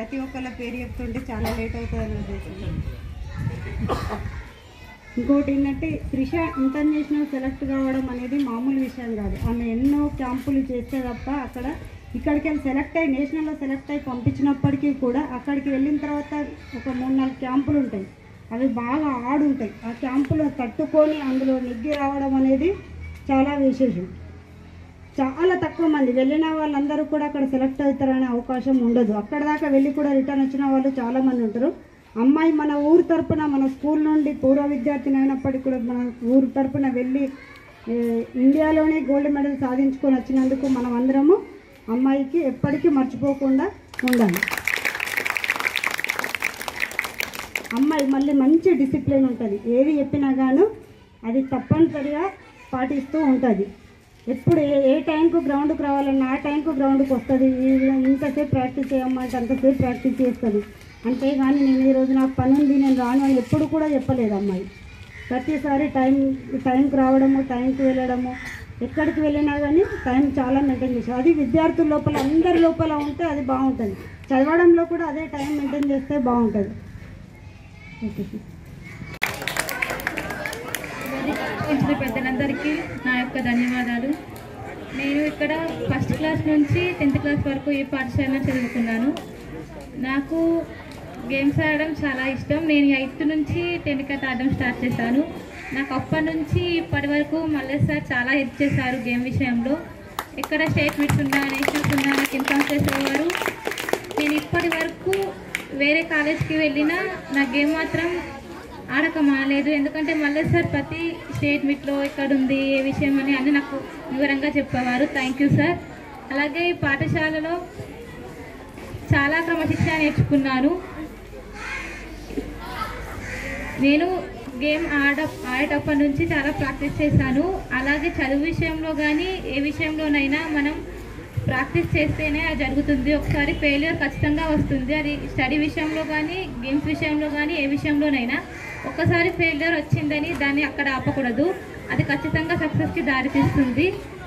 ప్రతి ఒక్కళ్ళ పేరు చెప్తుంటే చాలా లేట్ అవుతుందని ఉద్దేశం ఇంకోటి ఏంటంటే త్రిష ఇంటర్నేషనల్ సెలెక్ట్ కావడం అనేది మామూలు విషయం కాదు ఆమె ఎన్నో క్యాంపులు చేస్తే తప్ప అక్కడ ఇక్కడికి వెళ్ళి సెలెక్ట్ అయ్యి నేషనల్లో సెలెక్ట్ అయ్యి పంపించినప్పటికీ కూడా అక్కడికి వెళ్ళిన తర్వాత ఒక మూడు నాలుగు క్యాంపులు ఉంటాయి అవి బాగా ఆడుంటాయి ఆ క్యాంపులో తట్టుకొని అందులో నెగ్గి రావడం అనేది చాలా విశేషం చాలా తక్కువ మంది వెళ్ళిన వాళ్ళందరూ కూడా అక్కడ సెలెక్ట్ అవుతారనే అవకాశం ఉండదు అక్కడ దాకా వెళ్ళి కూడా రిటర్న్ వచ్చిన వాళ్ళు చాలా మంది ఉంటారు అమ్మాయి మన ఊరు తరపున మన స్కూల్ నుండి పూర్వ విద్యార్థిని అయినప్పటికీ కూడా మన ఊరు తరపున వెళ్ళి ఏ, ఇండియాలోనే గోల్డ్ మెడల్ సాధించుకొని వచ్చినందుకు మనం అందరము అమ్మాయికి ఎప్పటికీ మర్చిపోకుండా ఉండాలి అమ్మాయి మళ్ళీ మంచి డిసిప్లిన్ ఉంటుంది ఏది చెప్పినా గాను అది తప్పనిసరిగా పాటిస్తూ ఉంటుంది ఎప్పుడు ఏ ఏ టైంకు గ్రౌండ్కి రావాలన్నా ఆ టైంకు గ్రౌండ్కి వస్తుంది ఇంతసేపు ప్రాక్టీస్ చేయమంటే అంతసేపు ప్రాక్టీస్ చేస్తుంది అంతేగాని నేను ఈరోజు నాకు పని ఉంది నేను రాను అని ఎప్పుడు కూడా చెప్పలేదు అమ్మాయి ప్రతిసారి టైం టైంకి రావడము టైంకి వెళ్ళడము ఎక్కడికి వెళ్ళినా కానీ టైం చాలా మెయింటైన్ చేసాం అది విద్యార్థుల లోపల అందరి లోపల ఉంటే అది బాగుంటుంది చదవడంలో కూడా అదే టైం మెయింటైన్ చేస్తే బాగుంటుంది ఓకే సార్ ఇచ్చిన పెద్దలందరికీ నా యొక్క ధన్యవాదాలు నేను ఇక్కడ ఫస్ట్ క్లాస్ నుంచి టెన్త్ క్లాస్ వరకు ఈ పాఠశాలలో చదువుకున్నాను నాకు గేమ్స్ ఆడడం చాలా ఇష్టం నేను ఎయిత్ నుంచి టెన్త్ క్లాస్ ఆడడం స్టార్ట్ చేశాను నాకు అప్పటి నుంచి ఇప్పటి వరకు మళ్ళీ సార్ చాలా హెల్ప్ చేశారు గేమ్ విషయంలో ఎక్కడ స్టేట్ మీట్స్ ఉన్నా నేషనల్స్ ఉన్నా నాకు ఇన్ఫామ్ చేసేవారు నేను ఇప్పటి వరకు వేరే కాలేజ్కి వెళ్ళినా నా గేమ్ మాత్రం ఆడక మానలేదు ఎందుకంటే మళ్ళీ సార్ ప్రతి స్టేట్ మీట్లో ఎక్కడ ఉంది ఏ విషయం అని అన్ని నాకు వివరంగా చెప్పేవారు థ్యాంక్ యూ సార్ అలాగే ఈ పాఠశాలలో చాలా క్రమశిక్షణ నేర్చుకున్నాను నేను గేమ్ ఆడ ఆడేటప్పటి నుంచి చాలా ప్రాక్టీస్ చేశాను అలాగే చదువు విషయంలో కానీ ఏ విషయంలోనైనా మనం ప్రాక్టీస్ చేస్తేనే అది జరుగుతుంది ఒకసారి ఫెయిల్యూర్ ఖచ్చితంగా వస్తుంది అది స్టడీ విషయంలో కానీ గేమ్స్ విషయంలో కానీ ఏ విషయంలోనైనా ఒక్కసారి ఫెయిల్యూర్ వచ్చిందని దాన్ని అక్కడ ఆపకూడదు అది ఖచ్చితంగా సక్సెస్కి దారితీస్తుంది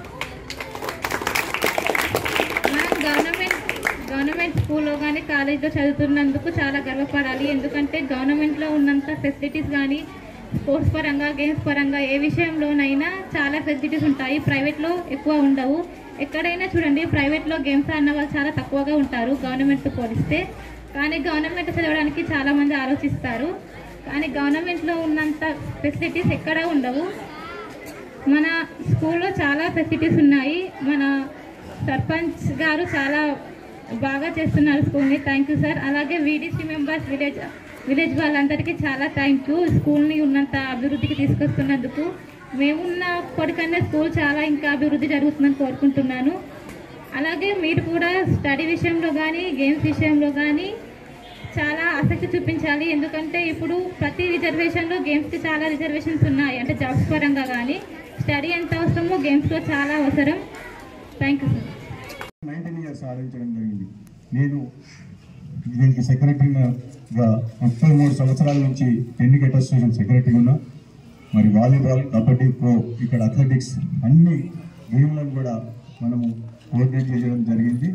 మనం గవర్నమెంట్ గవర్నమెంట్ స్కూల్లో కానీ కాలేజ్లో చదువుతున్నందుకు చాలా గర్వపడాలి ఎందుకంటే గవర్నమెంట్లో ఉన్నంత ఫెసిలిటీస్ కానీ స్పోర్ట్స్ పరంగా గేమ్స్ పరంగా ఏ విషయంలోనైనా చాలా ఫెసిలిటీస్ ఉంటాయి ప్రైవేట్లో ఎక్కువ ఉండవు ఎక్కడైనా చూడండి ప్రైవేట్లో గేమ్స్ ఆడిన వాళ్ళు చాలా తక్కువగా ఉంటారు గవర్నమెంట్తో పోలిస్తే కానీ గవర్నమెంట్ చదవడానికి చాలామంది ఆలోచిస్తారు కానీ గవర్నమెంట్లో ఉన్నంత ఫెసిలిటీస్ ఎక్కడా ఉండవు మన స్కూల్లో చాలా ఫెసిలిటీస్ ఉన్నాయి మన సర్పంచ్ గారు చాలా బాగా చేస్తున్నారు స్కూల్ని థ్యాంక్ యూ సార్ అలాగే వీడీసీ మెంబర్స్ విలేజ్ విలేజ్ వాళ్ళందరికీ చాలా థ్యాంక్ యూ స్కూల్ని ఉన్నంత అభివృద్ధికి తీసుకొస్తున్నందుకు మేమున్నప్పటికన్నా స్కూల్ చాలా ఇంకా అభివృద్ధి జరుగుతుందని కోరుకుంటున్నాను అలాగే మీరు కూడా స్టడీ విషయంలో కానీ గేమ్స్ విషయంలో కానీ చాలా ఆసక్తి చూపించాలి ఎందుకంటే ఇప్పుడు ప్రతి రిజర్వేషన్లో గేమ్స్కి చాలా రిజర్వేషన్స్ ఉన్నాయి అంటే జాబ్స్ పరంగా కానీ స్టడీ ఎంత అవసరమో గేమ్స్లో చాలా అవసరం thank you sir nineteen years సాధించడం జరిగింది నేను దీనికి సెక్రటరీగా ముప్పై మూడు సంవత్సరాల నుంచి టెన్నిక్ అసోసియేషన్ సెక్రటరీ ఉన్నా మరి వాలీబాల్ కబడ్డీ ఖో ఇక్కడ అథ్లెటిక్స్ అన్ని గేమ్లను కూడా మనము కోఆర్డినేట్ చేయడం జరిగింది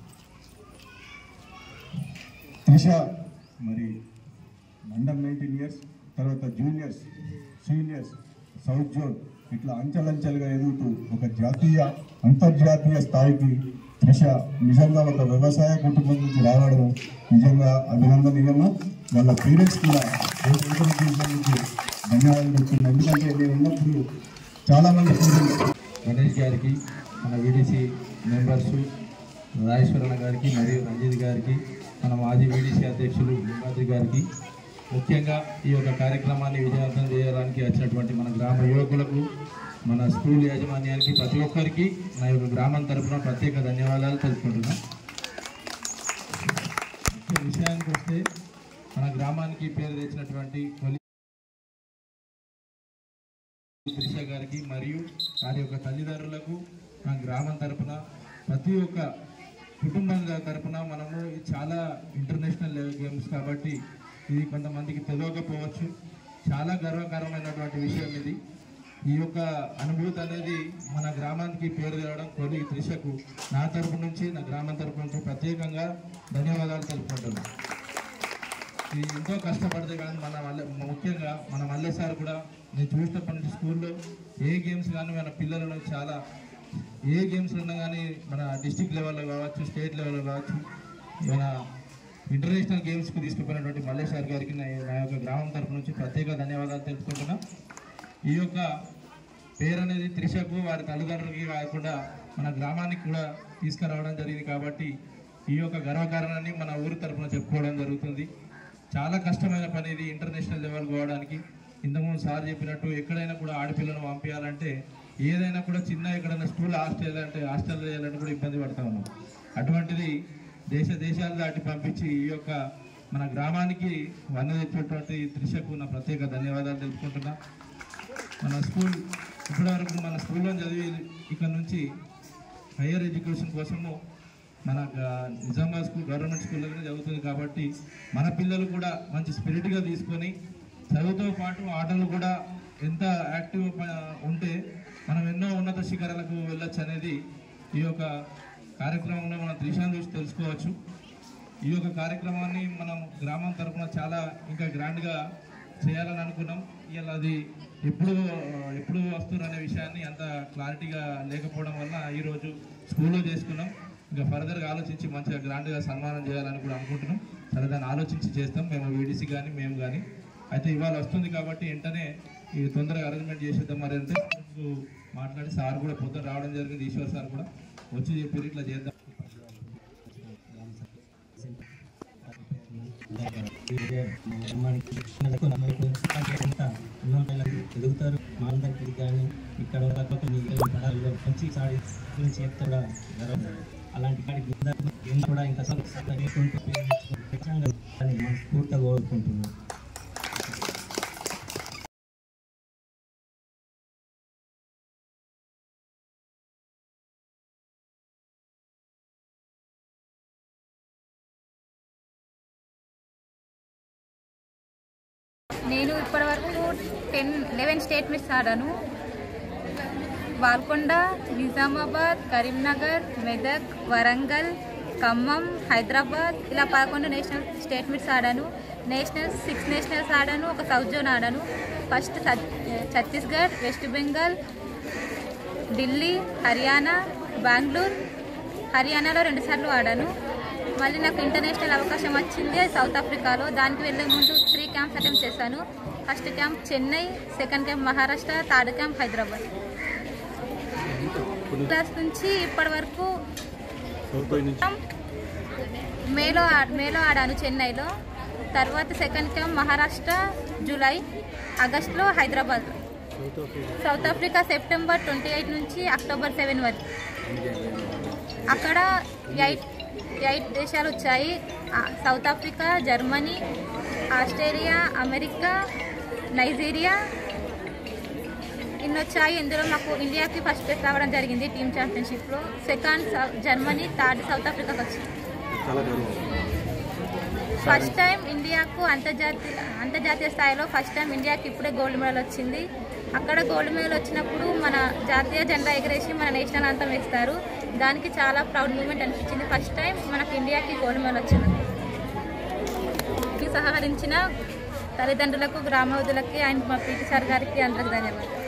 త్రిష మరి అండర్ నైన్టీన్ ఇయర్స్ తర్వాత జూనియర్స్ సీనియర్స్ సౌత్ జోన్ ఇట్లా అంచెలంచెలుగా ఎదుగుతూ ఒక జాతీయ అంతర్జాతీయ స్థాయికి త్రిష నిజంగా ఒక వ్యవసాయ కుటుంబం నుంచి రావడం నిజంగా అభినందనీయము వాళ్ళ పేరెంట్స్ కూడా ఎంకరేజ్ చేసినందుకు ధన్యవాదాలు చెప్తున్నాను ఎందుకంటే నేను ఉన్నప్పుడు చాలామంది పేరెంట్స్ గణేష్ గారికి మన వీడీసీ మెంబర్స్ రాజేశ్వరన్న గారికి మరియు రంజిత్ గారికి మన మాజీ వీడీసీ అధ్యక్షులు లింగాద్రి గారికి ముఖ్యంగా ఈ యొక్క కార్యక్రమాన్ని విజయవంతం చేయడానికి వచ్చినటువంటి మన గ్రామ యువకులకు మన స్కూల్ యాజమాన్యానికి ప్రతి ఒక్కరికి నా యొక్క గ్రామం తరఫున ప్రత్యేక ధన్యవాదాలు తెలుపుకుంటున్నాను ముఖ్య విషయానికి వస్తే మన గ్రామానికి పేరు తెచ్చినటువంటి కొలి త్రిష గారికి మరియు వారి యొక్క తల్లిదండ్రులకు మా గ్రామం తరపున ప్రతి ఒక్క కుటుంబం తరపున మనము ఇది చాలా ఇంటర్నేషనల్ లెవెల్ గేమ్స్ కాబట్టి ఇది కొంతమందికి తెలియకపోవచ్చు చాలా గర్వకారమైనటువంటి విషయం ఇది ఈ యొక్క అనుభూతి అనేది మన గ్రామానికి పేరు తేవడం కోరి త్రిషకు నా తరపు నుంచి నా గ్రామం తరపు నుంచి ప్రత్యేకంగా ధన్యవాదాలు తెలుపుకుంటున్నాను ఇది ఎంతో కష్టపడితే కానీ మన మల్లె ముఖ్యంగా మన మల్లె సార్ కూడా నేను చూసినప్పటి నుంచి స్కూల్లో ఏ గేమ్స్ కానీ మన పిల్లలను చాలా ఏ గేమ్స్ ఉన్నా కానీ మన డిస్టిక్ లెవెల్లో కావచ్చు స్టేట్ లెవెల్లో కావచ్చు మన ఇంటర్నేషనల్ గేమ్స్కి తీసుకుపోయినటువంటి మల్లేష్ సార్ గారికి నా నా యొక్క గ్రామం తరపు నుంచి ప్రత్యేక ధన్యవాదాలు తెలుపుకుంటున్నాం ఈ యొక్క పేరు అనేది త్రిషకు వారి తల్లిదండ్రులకి కాకుండా మన గ్రామానికి కూడా తీసుకురావడం జరిగింది కాబట్టి ఈ యొక్క గర్వకారణాన్ని మన ఊరి తరపున చెప్పుకోవడం జరుగుతుంది చాలా కష్టమైన పని ఇది ఇంటర్నేషనల్ లెవెల్ పోవడానికి ఇంతకుముందు సార్ చెప్పినట్టు ఎక్కడైనా కూడా ఆడపిల్లను పంపించాలంటే ఏదైనా కూడా చిన్న ఎక్కడైనా స్కూల్ హాస్టల్ అంటే హాస్టల్ చేయాలంటే కూడా ఇబ్బంది పడతా ఉన్నాం అటువంటిది దేశ దేశాలు దాటి పంపించి ఈ యొక్క మన గ్రామానికి వన్న తెచ్చినటువంటి త్రిషకు నా ప్రత్యేక ధన్యవాదాలు తెలుపుకుంటున్నా మన స్కూల్ ఇప్పటివరకు మన స్కూల్లో చదివి ఇక్కడ నుంచి హయ్యర్ ఎడ్యుకేషన్ కోసము మన గ- నిజామాబాద్ స్కూల్ గవర్నమెంట్ స్కూల్లోనే చదువుతుంది కాబట్టి మన పిల్లలు కూడా మంచి స్పిరిట్గా తీసుకొని చదువుతో పాటు ఆటలు కూడా ఎంత యాక్టివ్ ఉంటే మనం ఎన్నో ఉన్నత శిఖరాలకు వెళ్ళొచ్చు అనేది ఈ యొక్క కార్యక్రమంలో మనం త్రిశాన్ చూసి తెలుసుకోవచ్చు ఈ యొక్క కార్యక్రమాన్ని మనం గ్రామం తరఫున చాలా ఇంకా గ్రాండ్గా చేయాలని అనుకున్నాం ఇవాళ అది ఎప్పుడు ఎప్పుడు వస్తున్నారు అనే విషయాన్ని అంత క్లారిటీగా లేకపోవడం వల్ల ఈరోజు స్కూల్లో చేసుకున్నాం ఇంకా ఫర్దర్గా ఆలోచించి మంచిగా గ్రాండ్గా సన్మానం చేయాలని కూడా అనుకుంటున్నాం సరే దాన్ని ఆలోచించి చేస్తాం మేము వీడిసి కానీ మేము కానీ అయితే ఇవాళ వస్తుంది కాబట్టి వెంటనే ఇది తొందరగా అరేంజ్మెంట్ చేసేద్దాం మరి అంటే మాట్లాడి సార్ కూడా పొద్దున రావడం జరిగింది ఈశ్వర్ సార్ కూడా వచ్చి చెప్పి ఇట్లా చేద్దాం ఎదుగుతారు మా అందరికి కానీ ఇక్కడ ఒక మిగిలిన పదాల్లో మంచి సాడి గురించి చెప్తే కూడా గర్వం. అలాంటి కాడికి అందరూ ఏం కూడా ఇంకా సంస్కృతి ఖచ్చితంగా అని మనస్ఫూర్తిగా కోరుకుంటున్నాను నేను ఇప్పటివరకు టెన్ లెవెన్ స్టేట్ మీట్స్ ఆడాను బాల్కొండ నిజామాబాద్ కరీంనగర్ మెదక్ వరంగల్ ఖమ్మం హైదరాబాద్ ఇలా పదకొండు నేషనల్ స్టేట్ మీట్స్ ఆడాను నేషనల్స్ సిక్స్ నేషనల్స్ ఆడాను ఒక సౌత్ జోన్ ఆడాను ఫస్ట్ ఛత్- ఛత్తీస్గఢ్ వెస్ట్ బెంగాల్ ఢిల్లీ హర్యానా బెంగళూరు హర్యానాలో రెండుసార్లు ఆడాను మళ్ళీ నాకు ఇంటర్నేషనల్ అవకాశం వచ్చింది అది సౌత్ ఆఫ్రికాలో దానికి వెళ్ళే ముందు త్రీ క్యాంప్స్ అటెంప్ట్ చేశాను first camp Chennai second camp Maharashtra third camp Hyderabad class నుంచి ఇప్పటి వరకు మేలో ఆ- మేలో ఆడాను చెన్నైలో తర్వాత సెకండ్ క్యాంప్ మహారాష్ట్ర జూలై ఆగస్టులో Hyderabad South Africa September twenty eight నుంచి అక్టోబర్ సెవెన్ వరకు అక్కడ ఎయిట్ ఎయిట్ దేశాలు వచ్చాయి ఆ, South Africa Germany Australia America Nigeria ఇన్ని వచ్చాయి ఇందులో మాకు ఇండియాకి ఫస్ట్ ప్లేస్ రావడం జరిగింది టీమ్ ఛాంపియన్షిప్లో సెకండ్ సౌ- జర్మనీ థర్డ్ సౌత్ ఆఫ్రికాకి వచ్చింది ఫస్ట్ టైం ఇండియాకు అంతర్జాతీయ అంతర్జాతీయ స్థాయిలో ఫస్ట్ టైం ఇండియాకి ఇప్పుడే గోల్డ్ మెడల్ వచ్చింది అక్కడ గోల్డ్ మెడల్ వచ్చినప్పుడు మన జాతీయ జెండా ఎగరేసి మన నేషనల్ అంతం వేస్తారు దానికి చాలా ప్రౌడ్ మూమెంట్ అనిపించింది ఫస్ట్ టైం మనకు ఇండియాకి గోల్డ్ మెడల్ వచ్చింది ఈ సహకరించిన తల్లిదండ్రులకు గ్రామవధులకి అండ్ మా పీటీ సార్ గారికి అందరికి ధన్యవాదాలు